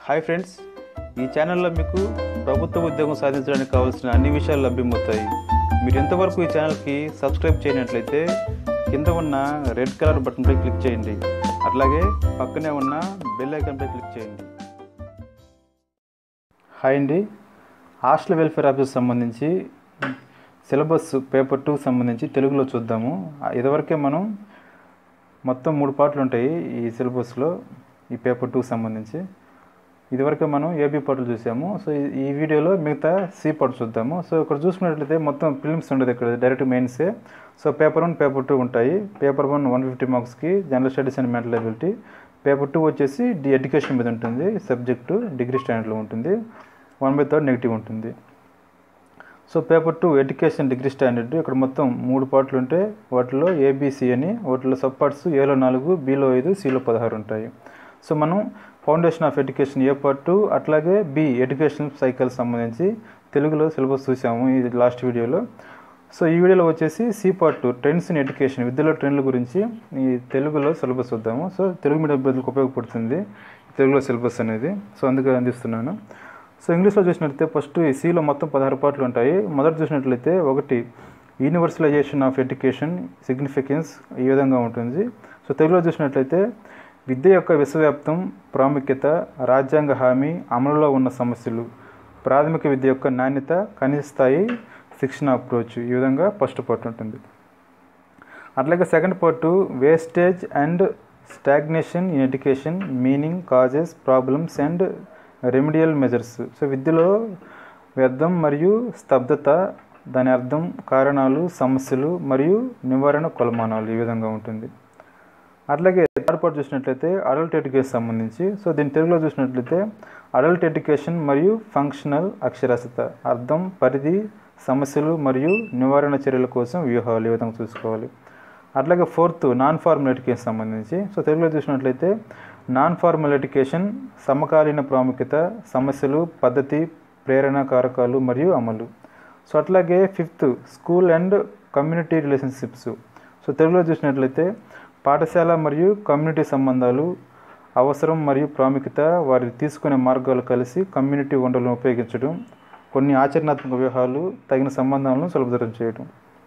hi friends ఈ ఛానల్లో మీకు ప్రభుత్వ ఉద్యోగం సాధించడానికి కావాల్సిన అన్ని విషయాలు లభ్యమవుతాయి మీరు ఎంతవరకు ఈ ఛానల్కి సబ్స్క్రైబ్ చేయనట్లయితే కింద ఉన్న రెడ్ కలర్ బటన్పై క్లిక్ చేయండి అట్లాగే పక్కనే ఉన్న బెల్ ఐకాన్పై క్లిక్ చేయండి హాయ్ అండి హాస్టల్ వెల్ఫేర్ ఆఫీస్ సంబంధించి సిలబస్ పేపర్ టూ సంబంధించి తెలుగులో చూద్దాము ఇదివరకే మనం మొత్తం మూడు పార్ట్లు ఉంటాయి ఈ సిలబస్లో ఈ పేపర్ టూ సంబంధించి ఇదివరకు మనం ఏబీ పార్ట్లు చూసాము సో ఈ- ఈ వీడియోలో మిగతా సి పార్ట్ చూద్దాము సో ఇక్కడ చూసుకున్నట్లయితే మొత్తం ఫిల్మ్స్ ఉండదు ఇక్కడ డైరెక్ట్ మెయిన్సే so paper one paper two ఉంటాయి పేపర్ వన్ వన్ ఫిఫ్టీ మార్క్స్కి general studies and mental ability paper two వచ్చేసి డి ఎడ్యుకేషన్ మీద ఉంటుంది సబ్జెక్టు డిగ్రీ స్టాండర్డ్లో ఉంటుంది వన్ బై థర్డ్ నెగిటివ్ ఉంటుంది so paper two education degree standard ఇక్కడ మొత్తం మూడు పార్ట్లు ఉంటే వాటిలో ఏబిసి అని వాటిలో సబ్ పార్ట్స్ ఏలో నాలుగు బిలో ఐదు సిలో పదహారు ఉంటాయి సో మనం foundation of education A part అట్లాగే బి ఎడ్యుకేషన్ సైకిల్ సంబంధించి తెలుగులో సిలబస్ చూసాము ఈ లాస్ట్ వీడియోలో సో ఈ వీడియోలో వచ్చేసి C part two trends in education విద్యలో ట్రెండ్ల గురించి ఈ తెలుగులో సిలబస్ చూద్దాము సో తెలుగు మీడియం అభ్యర్థులకు ఉపయోగపడుతుంది తెలుగులో సిలబస్ అనేది సో అందుకే అందిస్తున్నాను సో ఇంగ్లీష్లో చూసినట్లయితే ఫస్ట్ ఈ సిలో మొత్తం పదహారు పార్ట్లు ఉంటాయి మొదట చూసినట్లయితే ఒకటి యూనివర్సలైజేషన్ ఆఫ్ ఎడ్యుకేషన్ సిగ్నిఫికెన్స్ ఈ విధంగా ఉంటుంది సో తెలుగులో చూసినట్లయితే విద్య యొక్క విశ్వవ్యాప్తం ప్రాముఖ్యత రాజ్యాంగ హామీ అమలులో ఉన్న సమస్యలు ప్రాథమిక విద్య యొక్క నాణ్యత కనీస స్థాయి శిక్షణ అప్రోచ్ ఈ విధంగా ఫస్ట్ పార్ట్ ఉంటుంది అట్లాగే second part wastage and stagnation in education meaning causes problems and remedial measures so విద్యలో వ్యర్థం మరియు స్తబ్దత దాని అర్థం కారణాలు సమస్యలు మరియు నివారణ కొలమానాలు ఈ విధంగా ఉంటుంది అట్లాగే థర్డ్ పార్ట్ చూసినట్లయితే అడల్ట్ ఎడ్యుకేషన్ సంబంధించి సో దీని తెలుగులో చూసినట్లయితే అడల్ట్ ఎడ్యుకేషన్ మరియు ఫంక్షనల్ అక్షరాస్యత అర్థం పరిధి సమస్యలు మరియు నివారణ చర్యల కోసం వ్యూహాలు ఈ విధంగా చూసుకోవాలి అట్లాగే ఫోర్త్ నాన్ ఫార్మల్ ఎడ్యుకేషన్ సంబంధించి సో తెలుగులో చూసినట్లయితే నాన్ ఫార్మల్ ఎడ్యుకేషన్ సమకాలీన ప్రాముఖ్యత సమస్యలు పద్ధతి ప్రేరణ కారకాలు మరియు అమలు సో అట్లాగే fifth school and community relationships so తెలుగులో చూసినట్లయితే పాఠశాల మరియు కమ్యూనిటీ సంబంధాలు అవసరం మరియు ప్రాముఖ్యత వారి తీసుకునే మార్గాలు కలిసి కమ్యూనిటీ వనరులను ఉపయోగించడం కొన్ని ఆచరణాత్మక వ్యూహాలు తగిన సంబంధాలను సులభతరం చేయడం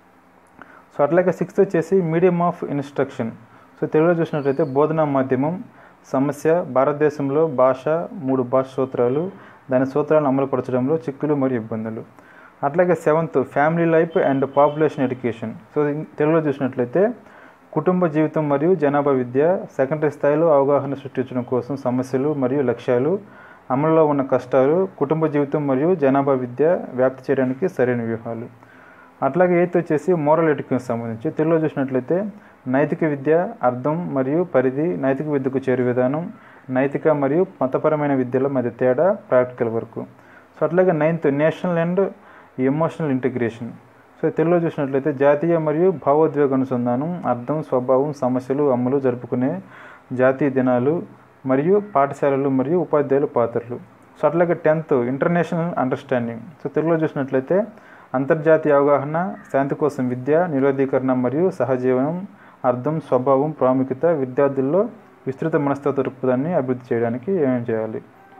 సో అట్లాగే సిక్స్త్ వచ్చేసి మీడియం ఆఫ్ ఇన్స్ట్రక్షన్ సో తెలుగులో చూసినట్లయితే బోధనా మాధ్యమం సమస్య భారతదేశంలో భాష మూడు భాష సూత్రాలు దాని సూత్రాలను అమలుపరచడంలో చిక్కులు మరియు ఇబ్బందులు అట్లాగే seventh family life and population education so ఇం- తెలుగులో చూసినట్లయితే కుటుంబ జీవితం మరియు జనాభా విద్య సెకండరీ స్థాయిలో అవగాహన సృష్టించడం కోసం సమస్యలు మరియు లక్ష్యాలు అమలులో ఉన్న కష్టాలు కుటుంబ జీవితం మరియు జనాభా విద్య వ్యాప్తి చేయడానికి సరైన వ్యూహాలు అట్లాగే ఎయిత్ వచ్చేసి మోరల్ ఎడ్యుకేషన్ సంబంధించి తెలుగులో చూసినట్లయితే నైతిక విద్య అర్థం మరియు పరిధి నైతిక విద్యకు చేరు విధానం నైతిక మరియు మతపరమైన విద్యల మధ్య తేడా ప్రాక్టికల్ వరకు సో అట్లాగే ninth national and emotional integration so తెలుగులో చూసినట్లయితే జాతీయ మరియు భావోద్వేగ అనుసంధానం అర్థం స్వభావం సమస్యలు అమలు జరుపుకునే జాతీయ దినాలు మరియు పాఠశాలలు మరియు ఉపాధ్యాయుల పాత్రలు సో అట్లాగే టెన్త్ ఇంటర్నేషనల్ అండర్స్టాండింగ్ సో తెలుగులో చూసినట్లయితే అంతర్జాతీయ అవగాహన శాంతి కోసం విద్య నిరోధీకరణ మరియు సహజీవనం అర్థం స్వభావం ప్రాముఖ్యత విద్యార్థుల్లో విస్తృత మనస్తత్వ దృక్పథాన్ని అభివృద్ధి చేయడానికి ఏమేం చేయాలి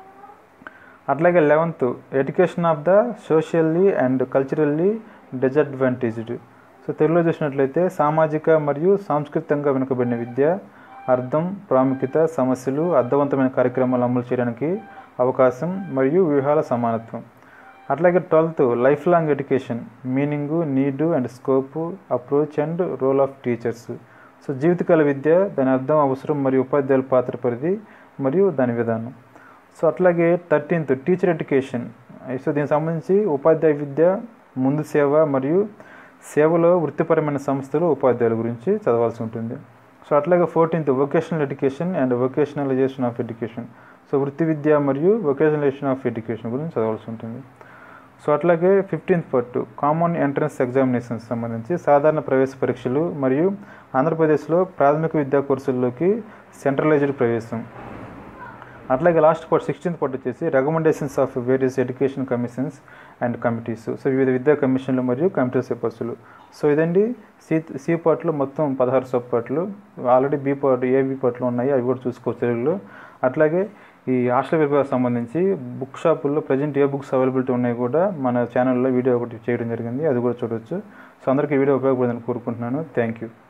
అట్లాగే eleventh education of the socially and culturally disadvantaged so తెలుగులో చూసినట్లయితే సామాజిక మరియు సాంస్కృతికంగా వెనుకబడిన విద్య అర్థం ప్రాముఖ్యత సమస్యలు అర్థవంతమైన కార్యక్రమాలు అమలు చేయడానికి అవకాశం మరియు వ్యూహాల సమానత్వం అట్లాగే twelfth life long education meaning need and scope approach and role of teachers so జీవితకాల విద్య దాని అర్థం అవసరం మరియు ఉపాధ్యాయుల పాత్ర పరిధి మరియు దాని విధానం సో అట్లాగే థర్టీన్త్ టీచర్ ఎడ్యుకేషన్ సో దీనికి సంబంధించి ఉపాధ్యాయ విద్య ముందు సేవ మరియు సేవలో వృత్తిపరమైన సంస్థలు ఉపాధ్యాయుల గురించి చదవాల్సి ఉంటుంది సో అట్లాగే fourteenth vocational education and vocationalisation of education so వృత్తి విద్య మరియు వొకేషనలైజేషన్ ఆఫ్ ఎడ్యుకేషన్ గురించి చదవాల్సి ఉంటుంది సో అట్లాగే ఫిఫ్టీన్త్ పట్టు కామన్ ఎంట్రన్స్ ఎగ్జామినేషన్స్ సంబంధించి సాధారణ ప్రవేశ పరీక్షలు మరియు ఆంధ్రప్రదేశ్లో ప్రాథమిక విద్యా కోర్సుల్లోకి సెంట్రలైజ్డ్ ప్రవేశం అట్లాగే లాస్ట్ పార్ట్ సిక్స్టీన్త్ పార్ట్ వచ్చేసి recommendations of various education commissions and committees so వివిధ విద్యా కమిషన్లు మరియు కమిటీ సిఫార్సులు సో ఇదండి సి సి పార్ట్లో మొత్తం పదహారు సబ్ పార్ట్లు already B part A B పార్ట్లు ఉన్నాయి అవి కూడా చూసుకోవచ్చు తెలుగులో అట్లాగే ఈ హాస్టల్ వెల్ఫేర్ సంబంధించి బుక్ షాపుల్లో ప్రజెంట్ ఏ బుక్స్ అవైలబిలిటీ ఉన్నాయి కూడా మన ఛానల్లో వీడియో ఒకటి చేయడం జరిగింది అది కూడా చూడొచ్చు సో అందరికీ ఈ వీడియో ఉపయోగపడిందని కోరుకుంటున్నాను థ్యాంక్ యూ